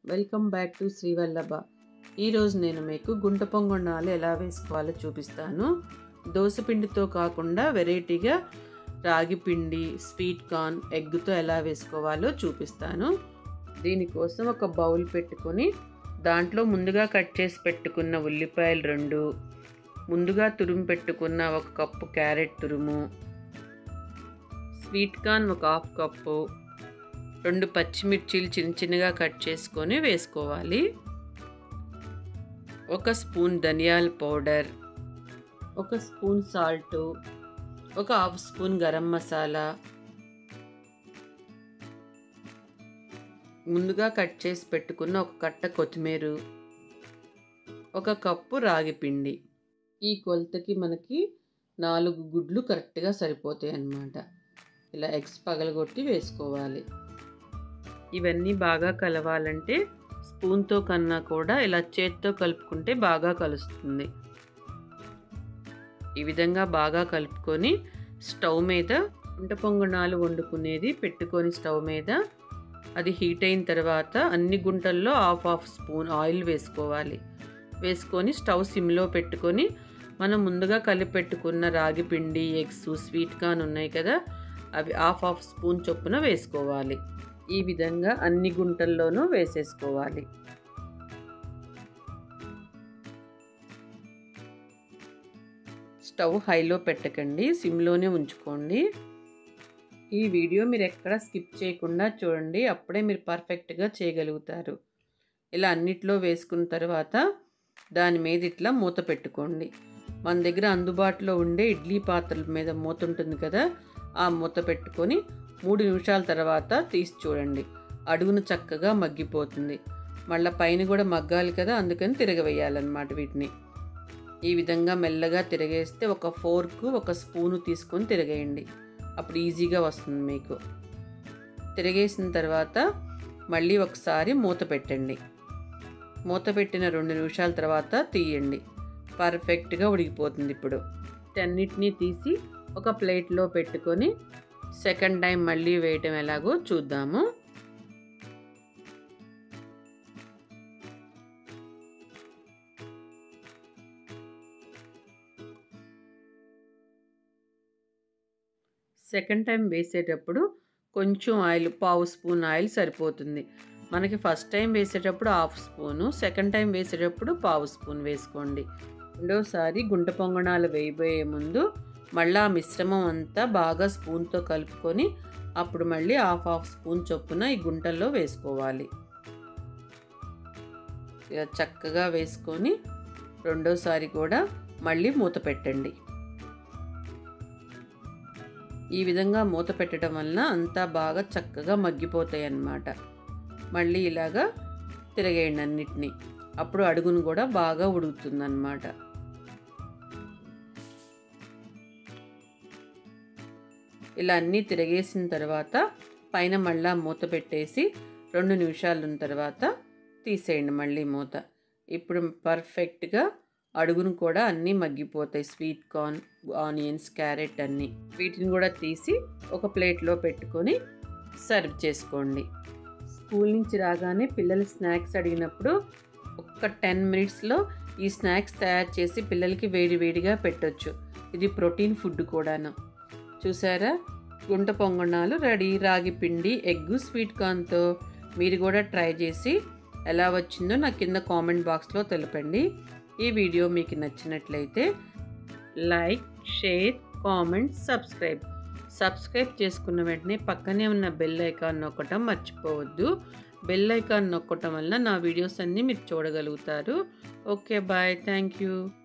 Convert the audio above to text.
welcome back to Srivallabha ఈరోజు నేను మీకు గుంట పొంగణాలు ఎలా వేసుకోవాలో చూపిస్తాను దోసపిండితో కాకుండా వెరైటీగా రాగి పిండి స్వీట్ కార్న్ ఎగ్తో ఎలా వేసుకోవాలో చూపిస్తాను దీనికోసం ఒక బౌల్ పెట్టుకొని దాంట్లో ముందుగా కట్ చేసి పెట్టుకున్న ఉల్లిపాయలు రెండు ముందుగా తురుము పెట్టుకున్న ఒక కప్పు క్యారెట్ తురుము స్వీట్ కార్న్ ఒక హాఫ్ కప్పు రెండు పచ్చిమిర్చీలు చిన్న చిన్నగా కట్ చేసుకొని వేసుకోవాలి ఒక స్పూన్ ధనియాల పౌడర్ ఒక స్పూన్ సాల్ట్ ఒక హాఫ్ స్పూన్ గరం మసాలా ముందుగా కట్ చేసి పెట్టుకున్న ఒక కట్ట కొత్తిమీర ఒక కప్పు రాగి పిండి ఈ కొలతకి మనకి నాలుగు గుడ్లు కరెక్ట్గా సరిపోతాయి అన్నమాట ఇలా ఎగ్స్ పగలగొట్టి వేసుకోవాలి ఇవన్నీ బాగా కలవాలంటే స్పూన్తో కన్నా కూడా ఇలా చేత్తో కలుపుకుంటే బాగా కలుస్తుంది ఈ విధంగా బాగా కలుపుకొని స్టవ్ మీద గుంట పొంగణాలు వండుకునేది పెట్టుకొని స్టవ్ మీద అది హీట్ అయిన తర్వాత అన్ని గుంటల్లో హాఫ్ హాఫ్ స్పూన్ ఆయిల్ వేసుకోవాలి వేసుకొని స్టవ్ సిమ్లో పెట్టుకొని మనం ముందుగా కలిపి పెట్టుకున్న రాగి పిండి ఎగ్స్ స్వీట్ కార్న్ ఉన్నాయి కదా అవి హాఫ్ హాఫ్ స్పూన్ చొప్పున వేసుకోవాలి ఈ విధంగా అన్ని గుంటల్లోనూ వేసేసుకోవాలి స్టవ్ హైలో పెట్టకండి సిమ్లోనే ఉంచుకోండి ఈ వీడియో మీరు ఎక్కడ స్కిప్ చేయకుండా చూడండి అప్పుడే మీరు పర్ఫెక్ట్గా చేయగలుగుతారు ఇలా అన్నిట్లో వేసుకున్న తర్వాత దాని మీద ఇట్లా మూత పెట్టుకోండి మన దగ్గర అందుబాటులో ఉండే ఇడ్లీ పాత్రల మీద మూత ఉంటుంది కదా ఆ మూత పెట్టుకొని మూడు నిమిషాల తర్వాత తీసి చూడండి అడుగును చక్కగా మగ్గిపోతుంది మళ్ళీ పైన కూడా మగ్గాలి కదా అందుకని తిరగవేయాలన్నమాట వీటిని ఈ విధంగా మెల్లగా తిరగేస్తే ఒక ఫోర్క్ ఒక స్పూను తీసుకొని తిరగేయండి అప్పుడు ఈజీగా వస్తుంది మీకు తిరగేసిన తర్వాత మళ్ళీ ఒకసారి మూత పెట్టండి మూత పెట్టిన రెండు నిమిషాల తర్వాత తీయండి పర్ఫెక్ట్గా ఉడికిపోతుంది ఇప్పుడు అన్నిటినీ తీసి ఒక ప్లేట్లో పెట్టుకొని సెకండ్ టైం మళ్ళీ వేయటం ఎలాగో చూద్దాము సెకండ్ టైం వేసేటప్పుడు కొంచెం ఆయిల్ పావు స్పూన్ ఆయిల్ సరిపోతుంది మనకి ఫస్ట్ టైం వేసేటప్పుడు హాఫ్ స్పూను సెకండ్ టైం వేసేటప్పుడు పావు స్పూన్ వేసుకోండి రెండోసారి గుంట పొంగణాలు వేయబోయే ముందు మళ్ళీ ఆ మిశ్రమం అంతా బాగా స్పూన్తో కలుపుకొని అప్పుడు మళ్ళీ హాఫ్ హాఫ్ స్పూన్ చొప్పున ఈ గుంటల్లో వేసుకోవాలి ఇలా చక్కగా వేసుకొని రెండోసారి కూడా మళ్ళీ మూత పెట్టండి ఈ విధంగా మూత పెట్టడం వలన అంతా బాగా చక్కగా మగ్గిపోతాయి అన్నమాట మళ్ళీ ఇలాగా తిరగేయండి అన్నిటినీ అప్పుడు అడుగును కూడా బాగా ఉడుకుతుందన్నమాట ఇలా అన్నీ తిరగేసిన తర్వాత పైన మళ్ళా మూత పెట్టేసి రెండు నిమిషాలు తర్వాత తీసేయండి మళ్ళీ మూత ఇప్పుడు పర్ఫెక్ట్గా అడుగును కూడా అన్నీ మగ్గిపోతాయి స్వీట్ కార్న్ ఆనియన్స్ క్యారెట్ అన్నీ వీటిని కూడా తీసి ఒక ప్లేట్లో పెట్టుకొని సర్వ్ చేసుకోండి స్కూల్ నుంచి రాగానే పిల్లలు స్నాక్స్ అడిగినప్పుడు ఒక్క టెన్ మినిట్స్లో ఈ స్నాక్స్ తయారు చేసి పిల్లలకి వేడి వేడిగా పెట్టొచ్చు ఇది ప్రోటీన్ ఫుడ్ కూడాను చూసారా గుంట పొంగణాలు రెడీ రాగి పిండి ఎగ్ స్వీట్ కార్న్తో మీరు కూడా ట్రై చేసి ఎలా వచ్చిందో నాకు కింద కామెంట్ బాక్స్లో తెలపండి ఈ వీడియో మీకు నచ్చినట్లయితే like share comment subscribe subscribe చేసుకున్న వెంటనే పక్కనే ఉన్న బెల్ ఐకాన్ నొక్కటం మర్చిపోవద్దు బెల్ ఐకాన్ నొక్కటం వల్ల నా వీడియోస్ అన్నీ మీరు చూడగలుగుతారు ఓకే బాయ్ థ్యాంక్ యూ